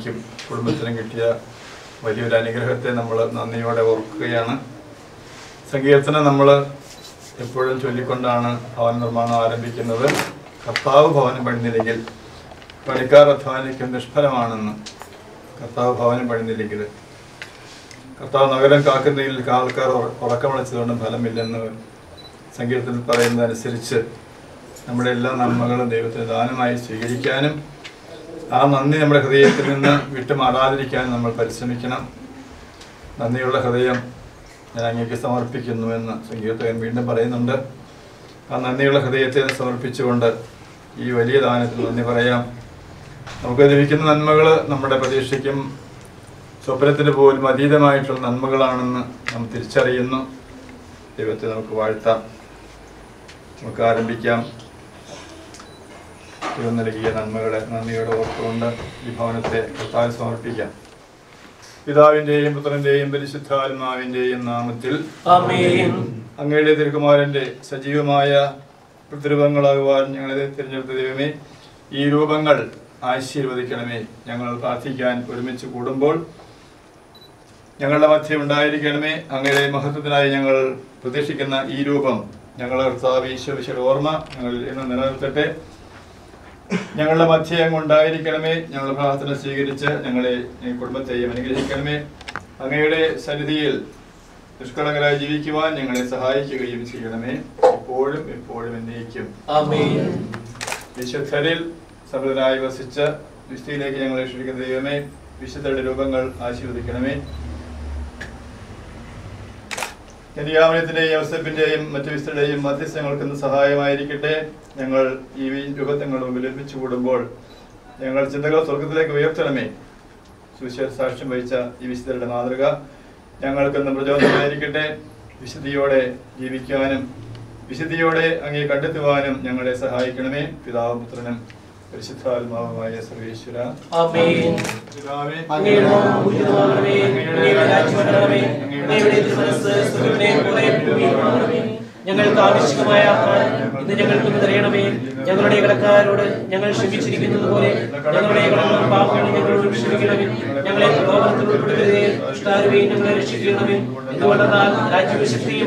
എനിക്കും കുടുംബത്തിനും കിട്ടിയ വലിയൊരു അനുഗ്രഹത്തെ നമ്മൾ നന്ദിയോടെ ഓർക്കുകയാണ് സങ്കീർത്തനം നമ്മൾ എപ്പോഴും ചൊല്ലിക്കൊണ്ടാണ് ഭവന നിർമ്മാണം ആരംഭിക്കുന്നത് കർത്താവ് ഭവനം പണിതില്ലെങ്കിൽ പണിക്കാർ അധ്വാനിക്കും നിഷ്ഫലമാണെന്ന് കർത്താവ് ഭവനം പണിതില്ലെങ്കിൽ കർത്താവ് നഗരം കാക്കുന്നതിൽ ആൾക്കാർ ഉറ- ഉറക്കമളിച്ചതുകൊണ്ടും ഫലമില്ലെന്ന് സങ്കീർത്തനത്തിൽ പറയുന്നതനുസരിച്ച് നമ്മുടെ എല്ലാ നന്മകളും ദൈവത്തിന് ദാനമായി സ്വീകരിക്കാനും ആ നന്ദി നമ്മുടെ ഹൃദയത്തിൽ നിന്ന് വിട്ടുമാറാതിരിക്കാനും നമ്മൾ പരിശ്രമിക്കണം നന്ദിയുള്ള ഹൃദയം ഞാൻ അങ്ങേക്ക് സമർപ്പിക്കുന്നുവെന്ന് സങ്കീർത്തകൻ വീണ്ടും പറയുന്നുണ്ട് ആ നന്ദിയുള്ള ഹൃദയത്തെ സമർപ്പിച്ചുകൊണ്ട് ഈ വലിയ ദാനത്തിൽ നന്ദി പറയാം നമുക്ക് ലഭിക്കുന്ന നന്മകൾ നമ്മുടെ പ്രതീക്ഷയ്ക്കും സ്വപ്നത്തിന് പോലും അതീതമായിട്ടുള്ള നന്മകളാണെന്ന് നാം തിരിച്ചറിയുന്നു ദൈവത്തെ നമുക്ക് വാഴ്ത്താം നമുക്ക് ആരംഭിക്കാം ദൈവം നൽകിയ നന്മകളെ നന്ദിയോടെ ഓർത്തുകൊണ്ട് ഈ ഭവനത്തെ കർത്താവിൽ സമർപ്പിക്കാം പിതാവിന്റെയും പുത്രന്റെയും പരിശുദ്ധാത്മാവിന്റെയും നാമത്തിൽ ആമേൻ അങ്ങയുടെ തിരുക്കുമാരന്റെ സജീവമായ പ്രതിരൂപങ്ങളാകുവാൻ ഞങ്ങളെ തിരഞ്ഞെടുത്ത ദൈവമേ ഈ രൂപങ്ങൾ ആശീർവദിക്കണമേ ഞങ്ങൾ പ്രാർത്ഥിക്കാൻ ഒരുമിച്ച് കൂടുമ്പോൾ ഞങ്ങളുടെ മധ്യം ഉണ്ടായിരിക്കണമേ അങ്ങയുടെ മഹത്വത്തിനായി ഞങ്ങൾ പ്രതീക്ഷിക്കുന്ന ഈ രൂപം ഞങ്ങളുടെ കർത്താവ് ഈശ്വരശയുടെ ഓർമ്മ ഞങ്ങൾ ഇന്ന് നിലനിർത്തട്ടെ ഞങ്ങളുടെ മധ്യം ഉണ്ടായിരിക്കണമേ ഞങ്ങളുടെ പ്രാർത്ഥന സ്വീകരിച്ച് ഞങ്ങളെ ഈ കുടുംബത്തെയും അനുഗ്രഹിക്കണമേ അങ്ങയുടെ സന്നിധിയിൽ നിഷ്കളങ്കരായി ജീവിക്കുവാൻ ഞങ്ങളെ സഹായിക്കുകയും ചെയ്യണമേ എപ്പോഴും എപ്പോഴും എന്നേക്കും ആമേൻ വിശുദ്ധരിൽ സമൃദ്ധരായി വസിച്ച് വിശുദ്ധിയിലേക്ക് ഞങ്ങളെ ക്ഷണിക്കുന്ന ദൈവമേ വിശുദ്ധരുടെ രൂപങ്ങൾ ആശീർവദിക്കണമേ കന്യാമനത്തിന്റെയും ഔസപ്പിന്റെയും മറ്റു വിശുദ്ധരുടെയും മധ്യസ്ഥങ്ങൾക്ക് ഇന്ന് സഹായമായിരിക്കട്ടെ ഞങ്ങൾ ഈ രൂപത്തങ്ങളുടെ മുമ്പിൽ ഒരുമിച്ച് കൂടുമ്പോൾ ഞങ്ങൾ ചിന്തകൾ സ്വർഗത്തിലേക്ക് ഉയർത്തണമേ സുവിശേഷ സാക്ഷ്യം വഹിച്ച ഈ വിശുദ്ധരുടെ മാതൃക ഞങ്ങൾക്കൊന്ന് പ്രചോദനമായിരിക്കട്ടെ വിശുദ്ധിയോടെ ജീവിക്കുവാനും വിശുദ്ധിയോടെ അങ്ങേ കണ്ടെത്തുവാനും ഞങ്ങളെ സഹായിക്കണമേ പിതാവും പുത്രനും പരിശുദ്ധാത്മാവുമായ സർവേശ്വര ആമേൻ പിതാവേ അങ്ങയുടെ നാമം പൂജിതമാകണമേ അങ്ങയുടെ രാജ്യം വരണമേ അങ്ങയുടെ തിരുമനസ്സ് സ്വർഗ്ഗത്തിലെ പോലെ ഭൂമിയിലുമാകണമേ ഞങ്ങൾക്ക് ആവശ്യമായ ആഹാരം ഇന്ന് ഞങ്ങൾക്ക് ഇന്ന് തരയണമേ ഞങ്ങളുടെ കടക്കാരോട് ഞങ്ങൾ ക്ഷമിച്ചിരിക്കുന്നത് പോലെ ഞങ്ങളുടെ കടങ്ങളും പാപങ്ങളും ഞങ്ങളോട് ക്ഷമിക്കണമേ ഞങ്ങളെ പ്രലോഭനത്തിൽ ഉൾപ്പെടുത്തരുതേ ദുഷ്ടാരുവേ ഞങ്ങളെ രക്ഷിക്കണമേ എന്തുകൊണ്ടെന്നാൽ രാജ്യശക്തിയും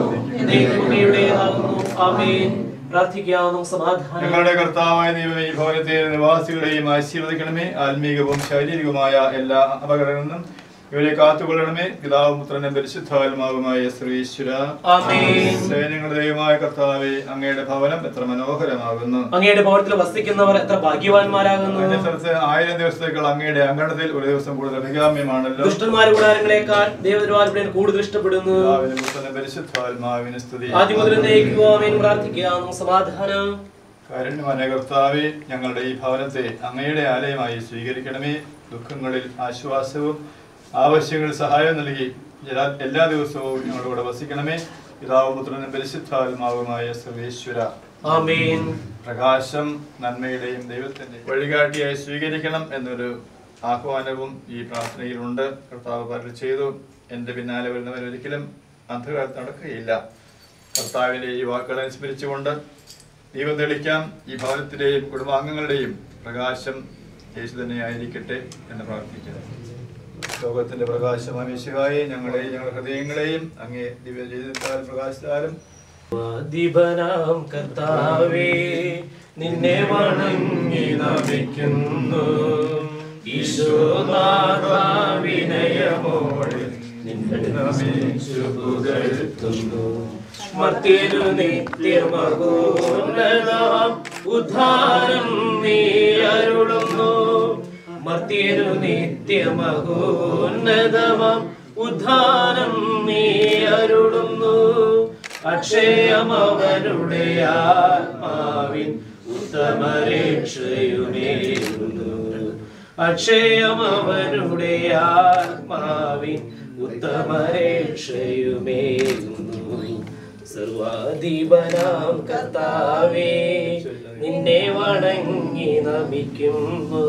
അങ്ങയുടേതാകുന്നു ആമേൻ പ്രാർത്ഥിക്കാം നമുക്ക് സമാധാനം ഞങ്ങളുടെ കർത്താവായ ദൈവമേ ഈ ഭവനത്തെ നിവാസികളെയും ആശീർവദിക്കണമേ ആത്മീകവും ശാരീരികവുമായ എല്ലാ അപകടങ്ങളിൽ നിന്നും ഇവരെ കാത്തുകൊള്ളണമേ പിതാവും പുത്രനും പരിശുദ്ധാത്മാവുമായ ശ്രീശ്വര ആമേൻ സൈന്യങ്ങളുടെ ദൈവമായ കർത്താവെ അങ്ങയുടെ ഭവനം എത്ര മനോഹരമാകുന്നു അങ്ങയുടെ ഭവനത്തിൽ വസിക്കുന്നവർ എത്ര ഭാഗ്യവാന്മാരാകുന്നു അതിന്റെ സ്ഥലത്ത് ആയിരം ദിവസത്തേക്കാൾ അങ്ങയുടെ അങ്കണത്തിൽ ഒരു ദിവസം കൂടുതൽ അഭികാമ്യമാണല്ലോ ദുഷ്ടന്മാരുടെ കൂടാരങ്ങളെക്കാൾ ദൈവദ്വാരപ്പെടാൻ കൂടുതൽ ഇഷ്ടപ്പെടുന്നു പിതാവിനും പുത്രനും പരിശുദ്ധാത്മാവിന് സ്തുതി ആദ്യം മുതൽ നയിക്കുവാൻ പ്രാർത്ഥിക്കാം നമുക്ക് സമാധാനം കാരുണ്യമായ കർത്താവെ ഞങ്ങളുടെ ഈ ഭവനത്തെ അങ്ങയുടെ ആലയമായി സ്വീകരിക്കണമേ ദുഃഖങ്ങളിൽ ആശ്വാസവും ആവശ്യങ്ങളിൽ സഹായം നൽകി എല്ലാ- എല്ലാ ദിവസവും ഞങ്ങളുടെ കൂടെ വസിക്കണമേ പിതാവും പുത്രനും പരിശുദ്ധാത്മാവുമായ സർവേശ്വര ആമേൻ പ്രകാശം നന്മയുടെയും ദൈവത്തിന്റെ വഴികാട്ടിയായി സ്വീകരിക്കണം എന്നൊരു ആഹ്വാനവും ഈ പ്രാർത്ഥനയിലുണ്ട് കർത്താവ് പറഞ്ഞു ചെയ്തു എൻ്റെ പിന്നാലെ വരുന്നവർ ഒരിക്കലും അന്ധകാലത്ത് നടക്കുകയില്ല കർത്താവിൻ്റെ ഈ വാക്കുകളെ അനുസ്മരിച്ചുകൊണ്ട് ദൈവം തെളിക്കാം ഈ ഭവനത്തിൻ്റെയും കുടുംബാംഗങ്ങളുടെയും പ്രകാശം യേശു തന്നെ ആയിരിക്കട്ടെ എന്ന് പ്രാർത്ഥിക്കുന്നു ലോകത്തിന്റെ പ്രകാശം അമേശുകായി ഞങ്ങളെയും ഞങ്ങളുടെ ഹൃദയങ്ങളെയും അങ്ങേ ദിവ്യ ജീവിതത്താൽ പ്രകാശിച്ചാലും ദീപനാം കർത്താവേ നിന്നെ വണങ്ങി നമിക്കുന്നു ഈശോനാഥ വിനയമോടെ നിന്നെ നമിച്ചു പുകഴ്ത്തുന്നു മർത്യനു നിത്യമകോന്നതാം ഉദ്ധാരം നീ അരുളുന്നു മർത്യനു നിത്യമകോന്നതമാം ഉദ്ധാനം നീ അരുളുന്നു അക്ഷയമവനുടെ ആത്മാവിൻ ഉത്തമരക്ഷയുമേകുന്നു അക്ഷയമവനുടെ ആത്മാവിൻ ഉത്തമരക്ഷയുമേകുന്നു സർവാധിപനാം കർത്താവേ നിന്നെ വണങ്ങി നമിക്കുന്നു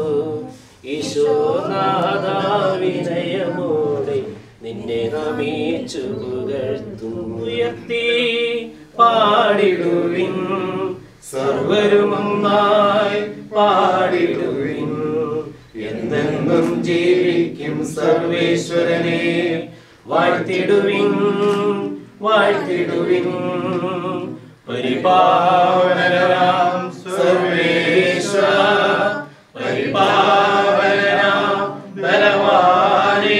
ഈശോനാഥ വിനയമോടെ നിന്നെ നമിച്ചു പുകഴ്ത്തുന്നു ഉയർത്തി പാടിടുവിൻ സർവരും ഒന്നായി പാടിടുവിൻ എന്നെന്നും ജീവിക്കും സർവേശ്വരനെ വാഴ്ത്തിടുവിൻ വാഴ്ത്തിടുവിൻ പരിപാവനരാം സർവേശ്വര പരിപാവനരാം ബലവാനേ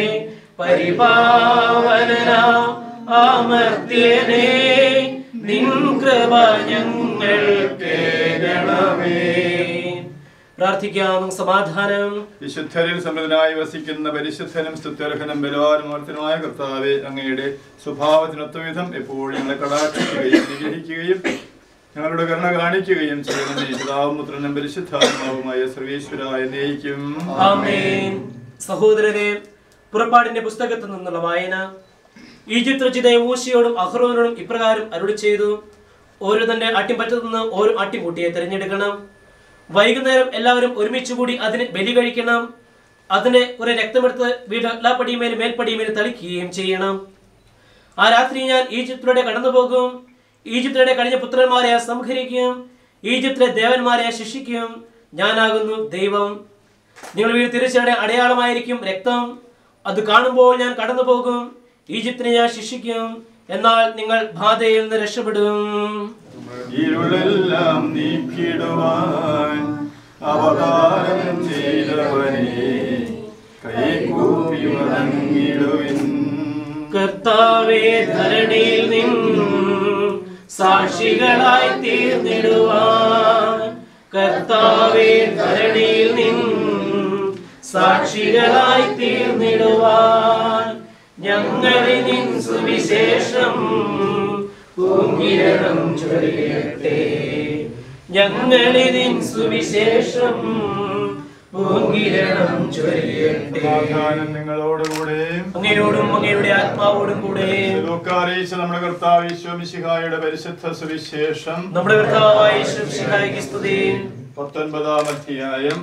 പരിപാവനരാം അമർത്യനേ നിൻ കൃപ ഞങ്ങൾ കേൾക്കണമേ പ്രാർത്ഥിക്കാം സമാധാനം വിശുദ്ധരിൽ സമൃദ്ധനായി വസിക്കുന്ന പരിശുദ്ധനും സ്തുത്യർഹനും ബലവാനുമർത്തനുമായ കർത്താവെ അങ്ങയുടെ സ്വഭാവത്തിനൊത്തവിധം എപ്പോഴും ഞങ്ങളെ കടാക്ഷിക്കുകയും അനുഗ്രഹിക്കുകയും ഞങ്ങളുടെ കരുണ കാണിക്കുകയും ചെയ്യണമേ പിതാവും പുത്രനും പരിശുദ്ധാത്മാവുമായ സർവേശ്വരായ നയിക്കും ആമേൻ സഹോദരരെ പുറപ്പാടിന്റെ പുസ്തകത്തിൽ നിന്നുള്ള വായന ഈജിപ്ത് രചിതയെ മൂശയോടും അഹ്റോനോടും ഇപ്രകാരം അരുളി ചെയ്തു ഓരോ തന്റെ ആട്ടിൻപറ്റത്തു നിന്ന് ഓരോ ആട്ടിൻകുട്ടിയെ തിരഞ്ഞെടുക്കണം വൈകുന്നേരം എല്ലാവരും ഒരുമിച്ച് കൂടി അതിന് ബലി കഴിക്കണം അതിന് കുറെ രക്തമെടുത്ത് വീട് എല്ലാ പടിയുമേലും മേൽപ്പടിയുമേലും തളിക്കുകയും ചെയ്യണം ആ രാത്രി ഞാൻ ഈജിപ്തിലൂടെ കടന്നു പോകും ഈജിപ്തിലൂടെ കഴിഞ്ഞ പുത്രന്മാരെ സംഹരിക്കും ഈജിപ്തിലെ ദേവന്മാരെ ശിക്ഷിക്കും ഞാനാകുന്നു ദൈവം നിങ്ങൾ വീട് തിരിച്ചയുടെ അടയാളമായിരിക്കും രക്തം അത് കാണുമ്പോൾ ഞാൻ കടന്നു പോകും ഈജിപ്തിനെ ഞാൻ ശിക്ഷിക്കും എന്നാൽ നിങ്ങൾ ബാധയിൽ നിന്ന് രക്ഷപ്പെടും ഇരുളെല്ലാം നീക്കിടുവാൻ അവതാരം ചെയ്തവനെ കൈകൂപ്പി വണങ്ങിടുവിൻ കർത്താവേ ധരണിയിൽ നിന്നും സാക്ഷികളായി തീർന്നിടുവാൻ കർത്താവേ ധരണിയിൽ നിന്നും സാക്ഷികളായി തീർന്നിടുവാൻ ഞങ്ങളിൽ നിൻ സുവിശേഷം പൂങ്കിരണം ചൊരിയട്ടെ ഞങ്ങളിൽ നിൻ സുവിശേഷം പൂങ്കിരണം ചൊരിയട്ടെ സമാധാനം നിങ്ങളോടുകൂടെ അങ്ങയോടും അങ്ങയുടെ ആത്മാവോടും കൂടെ ലൂക്കാറിയിച്ച നമ്മുടെ കർത്താവ് ഈശോമിശിഹായുടെ പരിശുദ്ധ സുവിശേഷം നമ്മുടെ കർത്താവായ യേശുമിശിഹായ്ക്ക് സ്തുതി പത്തൊൻപതാം അധ്യായം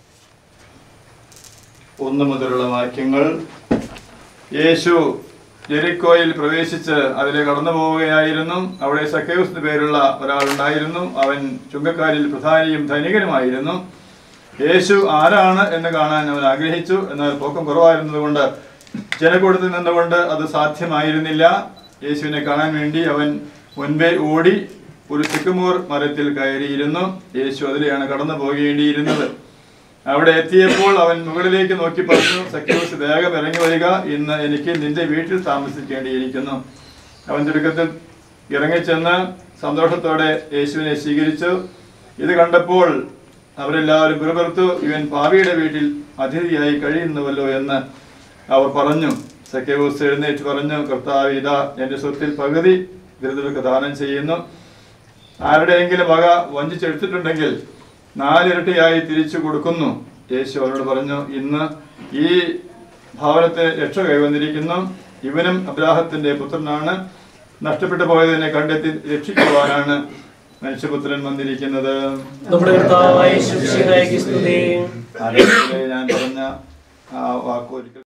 ഒന്ന് മുതലുള്ള വാക്യങ്ങൾ യേശു ജെറിക്കോയിൽ പ്രവേശിച്ച് അതിലെ കടന്നു പോവുകയായിരുന്നു അവിടെ സക്കേസ് എന്നു പേരുള്ള ഒരാളുണ്ടായിരുന്നു അവൻ ചുങ്കക്കാരിൽ പ്രധാനിയും ധനികനുമായിരുന്നു യേശു ആരാണ് എന്ന് കാണാൻ അവൻ ആഗ്രഹിച്ചു എന്നാൽ പൊക്കം കുറവായിരുന്നതുകൊണ്ട് ജനക്കൂട്ടത്തിൽ നിന്നുകൊണ്ട് അത് സാധ്യമായിരുന്നില്ല യേശുവിനെ കാണാൻ വേണ്ടി അവൻ മുൻപേ ഓടി ഒരു സിക്കുമൂർ മരത്തിൽ കയറിയിരുന്നു യേശു അതിലെയാണ് കടന്നു പോകേണ്ടിയിരുന്നത് അവിടെ എത്തിയപ്പോൾ അവൻ മുകളിലേക്ക് നോക്കി പറഞ്ഞു സഖ്യൂസ് വേഗം ഇറങ്ങി വരിക ഇന്ന് എനിക്ക് നിന്റെ വീട്ടിൽ താമസിക്കേണ്ടിയിരിക്കുന്നു അവൻ ചുരുക്കത്തിൽ ഇറങ്ങിച്ചെന്ന് സന്തോഷത്തോടെ യേശുവിനെ സ്വീകരിച്ചു ഇത് കണ്ടപ്പോൾ അവരെല്ലാവരും പിറുപിറുത്തു ഇവൻ പാവിയുടെ വീട്ടിൽ അതിഥിയായി കഴിയുന്നുവല്ലോ എന്ന് അവർ പറഞ്ഞു സഖ്യവൂസ് എഴുന്നേറ്റ് പറഞ്ഞു കർത്താവ് ഇതാ എന്റെ സ്വത്തിൽ പകുതി ദരിദ്രർക്ക് ദാനം ചെയ്യുന്നു ആരുടെയെങ്കിലും വക വഞ്ചിച്ചെടുത്തിട്ടുണ്ടെങ്കിൽ നാലിരട്ടിയായി തിരിച്ചു കൊടുക്കുന്നു യേശു അവരോട് പറഞ്ഞു ഇന്ന് ഈ ഭവനത്തിന് രക്ഷ കൈവന്നിരിക്കുന്നു ഇവനും അബ്രാഹത്തിന്റെ പുത്രനാണ് നഷ്ടപ്പെട്ടു പോയതിനെ കണ്ടെത്തി രക്ഷിക്കുവാനാണ് മനുഷ്യപുത്രൻ വന്നിരിക്കുന്നത് നമ്മുടെ കർത്താവായ യേശുമിശിഹായ്ക്ക് സ്തുതി ആരംഭത്തിലെ ഞാൻ പറഞ്ഞ ആ വാക്ക് ഒരിക്കൽ